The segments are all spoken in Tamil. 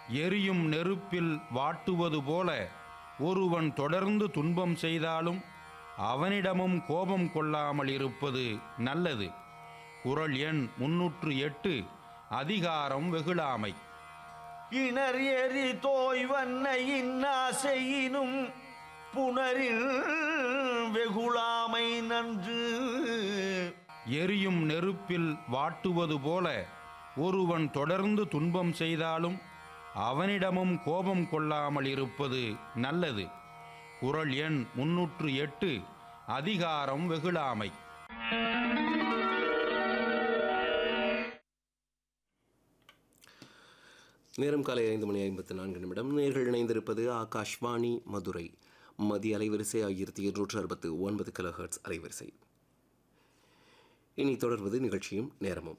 எரியும் நெருப்பில் வாட்டுவது போல ஒருவன் தொடர்ந்து துன்பம் செய்தாலும் அவனிடமும் கோபம் கொள்ளாமல் இருப்பது நல்லது குறள் எண் முன்னூற்று எட்டு அதிகாரம் வெகுளாமை இணர் எரி தோய்வன்ன இன்னாசையினும் புணரில் வெகுளாமை நன்று எரியும் நெருப்பில் வாட்டுவது போல ஒருவன் தொடர்ந்து துன்பம் செய்தாலும் அவனிடமும் கோபம் கொள்ளாமல் இருப்பது நல்லது குறள் எண் முன்னூற்று எட்டு அதிகாரம் வெகுளாமை நேரம் காலை ஐந்து மணி ஐம்பத்து நான்கு நிமிடம் நேர்கள் இணைந்திருப்பது ஆகாஷ்வாணி மதுரை மதிய அலைவரிசை ஆயிரத்தி இருநூற்று அறுபத்து ஒன்பது கிலோஹெர்ட்ஸ் அலைவரிசை இனி தொடர்வது நிகழ்ச்சியும் நேரமும்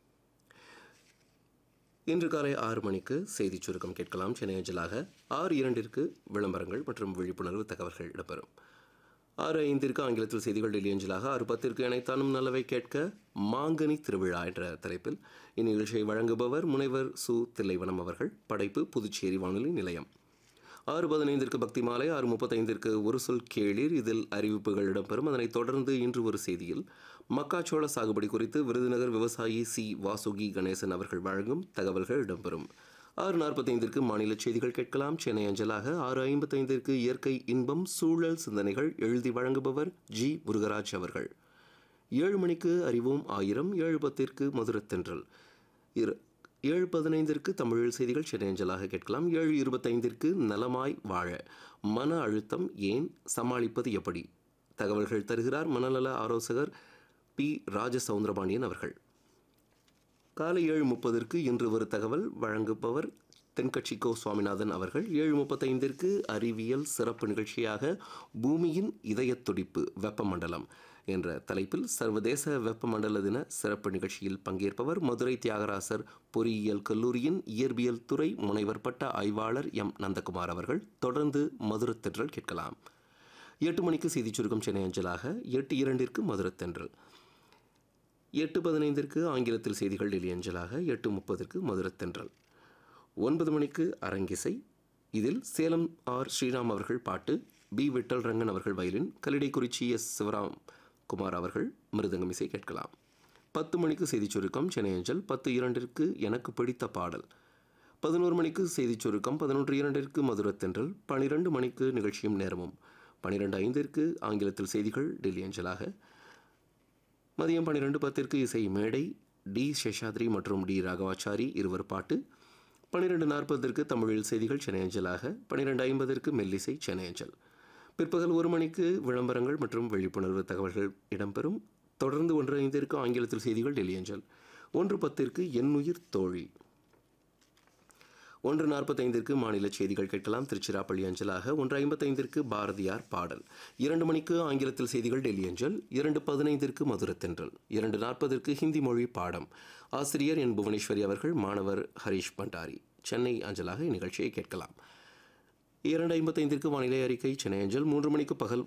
இன்று காலை ஆறு மணிக்கு செய்திச் சுருக்கம் கேட்கலாம் சென்னை அஞ்சலாக ஆறு இரண்டிற்கு விளம்பரங்கள் மற்றும் விழிப்புணர்வு தகவல்கள் இடம்பெறும் ஆறு ஐந்திற்கு ஆங்கிலத்தில் செய்திகள் டெல்லி அஞ்சலாக ஆறு பத்திற்கு இணைத்தானும் நல்லவை கேட்க மாங்கனி திருவிழா என்ற தலைப்பில் இந்நிகழ்ச்சியை வழங்குபவர் முனைவர் சு தில்லைவனம் அவர்கள் படைப்பு புதுச்சேரி வானொலி நிலையம் ஆறு பதினைந்திற்கு பக்தி மாலை ஆறு முப்பத்தைந்திற்கு ஒரு சொல் கேளீர் இதில் அறிவிப்புகள் இடம்பெறும் அதனைத் தொடர்ந்து இன்று ஒரு செய்தியில் மக்காச்சோள சாகுபடி குறித்து விருதுநகர் விவசாயி சி வாசுகி கணேசன் அவர்கள் வழங்கும் தகவல்கள் இடம்பெறும் ஆறு நாற்பத்தைந்திற்கு மாநில செய்திகள் கேட்கலாம் சென்னை அஞ்சலாக ஆறு ஐம்பத்தைந்திற்கு இயற்கை இன்பம் சூழல் சிந்தனைகள் எழுதி வழங்குபவர் ஜி முருகராஜ் அவர்கள் ஏழு மணிக்கு அறிவோம் ஆயிரம் ஏழு பத்திற்கு மதுரத்தென்றல் இரு ஏழு பதினைந்திற்கு தமிழில் செய்திகள் சென்னை அஞ்சலாக கேட்கலாம் ஏழு இருபத்தைந்திற்கு நலமாய் வாழ மன அழுத்தம் ஏன் சமாளிப்பது எப்படி தகவல்கள் தருகிறார் மனநல ஆலோசகர் பி ராஜசவுந்தரபாண்டியன் அவர்கள் காலை ஏழு முப்பதற்கு இன்று ஒரு தகவல் வழங்குபவர் தென்கட்சி கோ சுவாமிநாதன் அவர்கள் ஏழு முப்பத்தைந்திற்கு அறிவியல் சிறப்பு நிகழ்ச்சியாக பூமியின் இதயத் துடிப்பு வெப்பமண்டலம் என்ற தலைப்பில் சர்வதேச வெப்பமண்டல தின சிறப்பு நிகழ்ச்சியில் பங்கேற்பவர் மதுரை தியாகராசர் பொறியியல் கல்லூரியின் இயற்பியல் துறை முனைவர் பட்ட ஆய்வாளர் எம் நந்தகுமார் அவர்கள் தொடர்ந்து மதுரத்தென்றல் கேட்கலாம் எட்டு மணிக்கு செய்திச் சுருக்கம் சென்னை அஞ்சலாக எட்டு இரண்டிற்கு மதுரத்தென்றல் எட்டு பதினைந்திற்கு ஆங்கிலத்தில் செய்திகள் டெல்லி அஞ்சலாக எட்டு முப்பதற்கு மதுரத்தென்றல் ஒன்பது மணிக்கு அரங்கிசை இதில் சேலம் ஆர் ஸ்ரீராம் அவர்கள் பாட்டு பி விட்டல் ரங்கன் அவர்கள் வயலின் கல்லிடைக்குறிச்சி எஸ் சிவராம் குமார் அவர்கள் மிருதங்கம் இசை கேட்கலாம் பத்து மணிக்கு செய்திச் சுருக்கம் சென்னை அஞ்சல் பத்து இரண்டிற்கு எனக்கு பிடித்த பாடல் பதினோரு மணிக்கு செய்திச் சுருக்கம் பதினொன்று இரண்டிற்கு மதுரத்தென்றல் பனிரெண்டு மணிக்கு நிகழ்ச்சியும் நேரமும் பனிரெண்டு ஐந்திற்கு ஆங்கிலத்தில் செய்திகள் டெல்லி அஞ்சலாக மதியம் பன்னிரெண்டு பத்திற்கு இசை மேடை டி சேஷாத்ரி மற்றும் டி ராகவாச்சாரி இருவர் பாட்டு பன்னிரெண்டு நாற்பதற்கு தமிழில் செய்திகள் சென்னை அஞ்சலாக பன்னிரெண்டு ஐம்பதற்கு மெல்லிசை சென்னை அஞ்சல் பிற்பகல் ஒரு மணிக்கு விளம்பரங்கள் மற்றும் விழிப்புணர்வு தகவல்கள் இடம்பெறும் தொடர்ந்து ஒன்று ஐந்திற்கு ஆங்கிலத்தில் செய்திகள் டெல்லி அஞ்சல் ஒன்று பத்திற்கு எண்ணுயிர் தோழி ஒன்று நாற்பத்தைந்திற்கு மாநில செய்திகள் கேட்கலாம் திருச்சிராப்பள்ளி அஞ்சலாக ஒன்று ஐம்பத்தைந்திற்கு பாரதியார் பாடல் இரண்டு மணிக்கு ஆங்கிலத்தில் செய்திகள் டெல்லி அஞ்சல் இரண்டு பதினைந்திற்கு மதுரத்தென்றல் இரண்டு நாற்பதற்கு ஹிந்தி மொழி பாடம் ஆசிரியர் என் புவனேஸ்வரி அவர்கள் மாணவர் ஹரீஷ் பண்டாரி சென்னை அஞ்சலாக இந்நிகழ்ச்சியை கேட்கலாம் இரண்டு ஐம்பத்தைந்திற்கு வானிலை அறிக்கை சென்னை அஞ்சல் மூன்று மணிக்கு பகல்